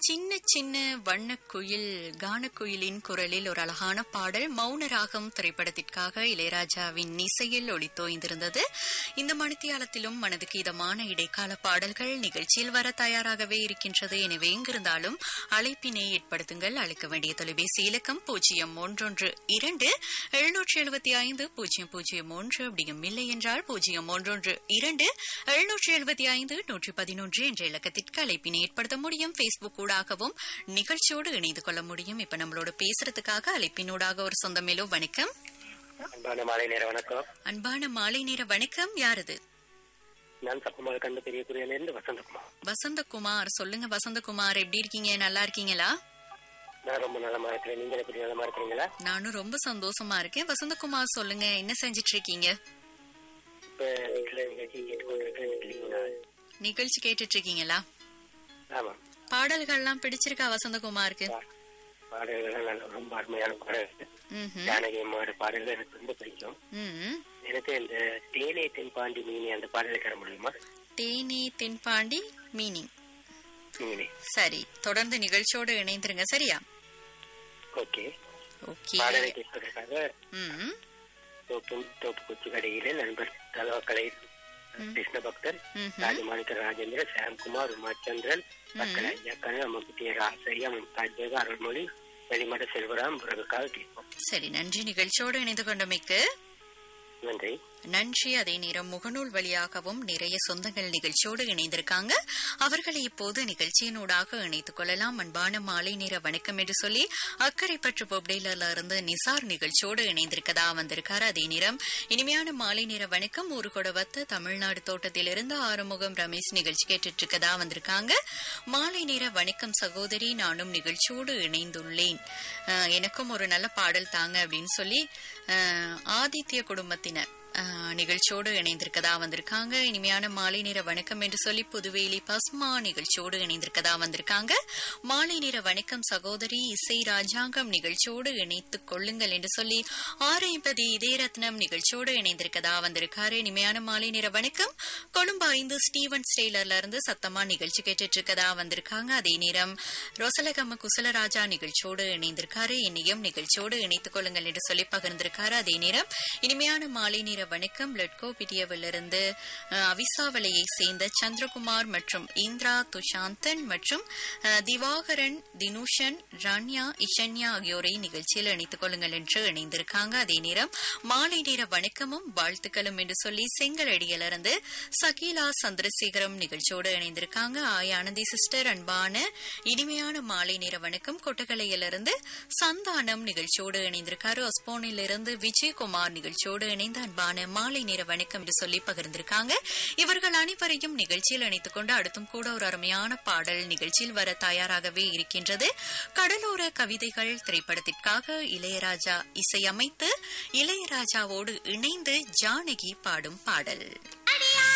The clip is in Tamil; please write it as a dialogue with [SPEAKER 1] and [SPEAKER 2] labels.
[SPEAKER 1] சின்ன சின்ன வண்ணக்குயில் கானக்குயிலின் குரலில் ஒரு அழகான பாடல் மௌனராகம் திரைப்படத்திற்காக இளையராஜாவின் இசையில் ஒளித்தோய்ந்திருந்தது இந்த மணித்தியாலத்திலும் மனதுக்கு இதமான இடைக்கால பாடல்கள் நிகழ்ச்சியில் வர தயாராகவே இருக்கின்றது எனவே எங்கிருந்தாலும் அழைப்பினை ஏற்படுத்துங்கள் அழைக்க வேண்டிய தொலைபேசி இலக்கம் பூஜ்ஜியம் ஒன்றொன்று இரண்டு எழுநூற்றி எழுபத்தி ஐந்து பூஜ்ஜியம் பூஜ்ஜியம் ஒன்று அப்படியும் இல்லை என்றால் பூஜ்ஜியம் ஒன்றொன்று இரண்டு எழுநூற்றி எழுபத்தி ஐந்து நூற்றி பதினொன்று என்ற இலக்கத்திற்கு அழைப்பினை ஏற்படுத்த முடியும் பேஸ்புக் ஊடாகவும் நிகழ்ச்சியோடு இணைந்து கொள்ள முடியும் இப்ப நம்மளோட பேசுறதுக்காக அழைப்பினூடாக ஒரு சொந்தமேலோ வணக்கம்
[SPEAKER 2] அன்பான மாலை நேர வணக்கம்
[SPEAKER 1] அன்பான மாலை நேர வணக்கம் யாரது
[SPEAKER 2] நான் தப்பமாக கண்டு பெரிய இருந்து வசந்தகுமார்
[SPEAKER 1] வசந்தகுமார் சொல்லுங்க வசந்தகுமார் எப்படி இருக்கீங்க நல்லா இருக்கீங்களா
[SPEAKER 2] நான் ரொம்ப நலமா இருக்கிறேன் நீங்க எப்படி நலமா இருக்கிறீங்களா
[SPEAKER 1] நானும் ரொம்ப சந்தோஷமா இருக்கேன் வசந்தகுமார் சொல்லுங்க என்ன செஞ்சிட்டு இருக்கீங்க
[SPEAKER 2] இப்ப வீட்டுல நிகழ்ச்சி கேட்டுக்கொண்டிருக்கேன்
[SPEAKER 1] நிகழ்ச்சி கேட்டுட்டு இருக்கீங்களா
[SPEAKER 2] ஆமா
[SPEAKER 1] பாடல்கள்லாம் பிடிச்சிருக்கா வசந்தகுமாருக்கு
[SPEAKER 2] பாடல்கள் நல்ல ரொம்ப அருமையான பாடல்கள்
[SPEAKER 1] ம்ஹும்.
[SPEAKER 2] ஜானகி அம்மாவோட பாடல்கள் எனக்கு ரொம்ப பிடிக்கும்
[SPEAKER 1] ம்
[SPEAKER 2] எனக்கு இந்த தேனே தென்பாண்டி மீனி அந்த பாடலை தர முடியுமா
[SPEAKER 1] தேனி தென்பாண்டி மீனிங்
[SPEAKER 2] மீனி
[SPEAKER 1] சரி தொடர்ந்து நிகழ்ச்சியோடு இணைந்திருங்க சரியா
[SPEAKER 2] ஓகே
[SPEAKER 1] ஓகே
[SPEAKER 2] பாடலை கேட்பதற்காக
[SPEAKER 1] ம்
[SPEAKER 2] தோப்பு தோப்பு குச்சி கடையில நண்பர் தலவாக்கலை கிருஷ்ண பக்தர்
[SPEAKER 1] ம்ஹும்.
[SPEAKER 2] ராஜமாணிக்க ராஜேந்திர சாம்குமார் உமாச்சந்திரன் பக்கல ஐயாக்கனு அம்மக்குட்டிய ராசையா மும்தாஜ் அருள்மொழி வெளிமட செல்வராம் பிறகுக்காக கேட்போம்
[SPEAKER 1] சரி நன்றி நிகழ்ச்சியோடு இணைந்து கொண்டமைக்கு
[SPEAKER 2] நன்றி
[SPEAKER 1] நன்றி அதே நேரம் முகநூல் வழியாகவும் நிறைய சொந்தங்கள் நிகழ்ச்சியோடு இணைந்திருக்காங்க அவர்களை இப்போது நிகழ்ச்சியினூடாக இணைத்துக் கொள்ளலாம் அன்பான மாலை நேர வணக்கம் என்று சொல்லி அக்கறைப்பற்று பொப்டேலர்ல இருந்து நிசார் நிகழ்ச்சியோடு இணைந்திருக்கதா வந்திருக்காரு அதே நேரம் இனிமையான மாலை நேர வணக்கம் ஊரு கொடவத்து தமிழ்நாடு தோட்டத்திலிருந்து ஆறுமுகம் ரமேஷ் நிகழ்ச்சி கேட்டுட்டு இருக்கதா வந்திருக்காங்க மாலை நேர வணக்கம் சகோதரி நானும் நிகழ்ச்சியோடு இணைந்துள்ளேன் அஹ், எனக்கும் ஒரு நல்ல பாடல் தாங்க அப்படின்னு சொல்லி அஹ், ஆதித்ய குடும்பத்தினர் அஹ், நிகழ்ச்சியோடு இணைந்திருக்கதா வந்திருக்காங்க இனிமையான மாலை நேர வணக்கம் என்று சொல்லி புதுவேலி பஸ்மா நிகழ்ச்சியோடு இணைந்திருக்கதா வந்திருக்காங்க மாலை நேர வணக்கம் சகோதரி இசை ராஜாங்கம் நிகழ்ச்சியோடு இணைத்துக் கொள்ளுங்கள் என்று சொல்லி ஆரைம்பதி இதயரத்னம் நிகழ்ச்சியோடு இணைந்திருக்கதா வந்திருக்காரு இனிமையான மாலை நேர வணக்கம் கொழும்பு ஐந்து ஸ்டீவன் ஸ்டெய்லர்ல இருந்து சத்தமா நிகழ்ச்சி கேட்டுட்டு இருக்கதா வந்திருக்காங்க அதே நேரம் ரொசலகம்ம குசலராஜா நிகழ்ச்சியோடு இணைந்திருக்காரு என்னையும் நிகழ்ச்சியோடு இணைத்துக் கொள்ளுங்கள் என்று சொல்லி பகிர்ந்திருக்காரு அதே நேரம் இனிமையான மாலை நேர வணக்கம் லட்கோ பிடியவிலிருந்து அஹ், அவிசாவளையை சேர்ந்த சந்திரகுமார் மற்றும் இந்திரா துஷாந்தன் மற்றும் அஹ், திவாகரன் தினுஷன் ரன்யா இஷன்யா ஆகியோரை நிகழ்ச்சியில் இணைத்துக் கொள்ளுங்கள் என்று இணைந்திருக்காங்க அதே நேரம் மாலை நேர வணக்கமும் வாழ்த்துக்களும் என்று சொல்லி செங்கலடியிலிருந்து சகீலா சந்திரசேகரம் நிகழ்ச்சியோடு இணைந்திருக்காங்க ஆய் ஆனந்தி சிஸ்டர் அன்பான இனிமையான மாலை நேர வணக்கம் கொட்டகலையிலிருந்து சந்தானம் நிகழ்ச்சியோடு இணைந்திருக்காரு ஒஸ்போனிலிருந்து விஜயகுமார் நிகழ்ச்சியோடு இணைந்த அன்பான மாலை நேர வணக்கம் என்று சொல்லி பகிர்ந்திருக்காங்க இவர்கள் அனைவரையும் நிகழ்ச்சியில் இணைத்துக் கொண்டு அடுத்தும் கூட ஒரு அருமையான பாடல் நிகழ்ச்சியில் வர தயாராகவே இருக்கின்றது கடலோர கவிதைகள் திரைப்படத்திற்காக இளையராஜா இசையமைத்து இளையராஜாவோடு இணைந்து ஜானகி பாடும் பாடல்